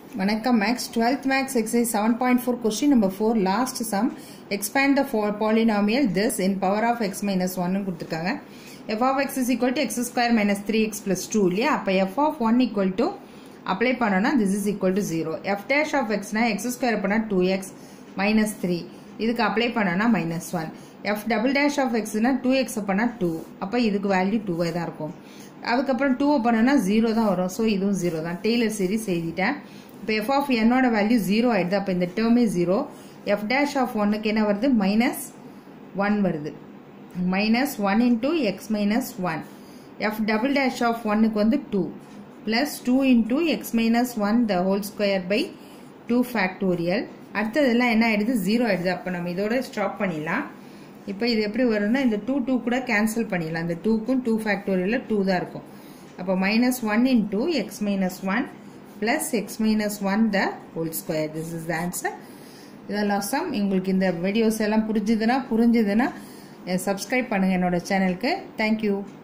வணக்கம் maths twelfth maths exercise seven point four question number four last sum expand the polynomial this in power of x minus ஒன்னு கொடுத்துருக்காங்க f of x is equal to x square minus three x plus two இல்லையா அப்போ f of one equal to apply பண்ணோம்னா this is equal to zero f dash of எக்ஸ்னா x square பண்ணால் two x minus three இதுக்கு apply பண்ணோம்னா minus one f double dash of எக்ஸ்னா two x பண்ணால் two அப்போ இதுக்கு வேல்யூ டூவே தான் இருக்கும் அதுக்கப்புறம் டூவை பண்ணோம்னா ஜீரோ தான் வரும் ஸோ இதுவும் ஜீரோ தான் டெய்லர் சீரிஸ் எழுதிட்டேன் இப்போ எஃப் ஆஃப் என்னோட வேல்யூ ஜீரோ ஆயிடுது அப்போ இந்த டேர்மே ஜீரோ எஃப் டேஷ் ஆஃப் ஒன்னுக்கு என்ன வருது மைனஸ் ஒன் வருது minus one into x minus one f double dash of ஒன்னுக்கு வந்து two plus two into x minus one the whole square by two factorial அடுத்ததெல்லாம் என்ன ஆயிடுது ஜீரோ ஆயிடுது அப்போ நம்ம இதோட ஸ்டாப் பண்ணிடலாம் இப்போ இது எப்படி வரும்னா இந்த டூ டூ கூட கேன்சல் பண்ணிடலாம் இந்த டூக்கும் டூ ஃபேக்டோரியலில் டூ தான் இருக்கும் அப்போ minus one into x minus one plus x minus one the whole square this is the answer இதெல்லாம் சம் உங்களுக்கு இந்த வீடியோஸ் எல்லாம் புரிஞ்சுதுன்னா புரிஞ்சுதுன்னா சப்ஸ்கிரைப் பண்ணுங்கள் என்னோட சேனலுக்கு தேங்க்யூ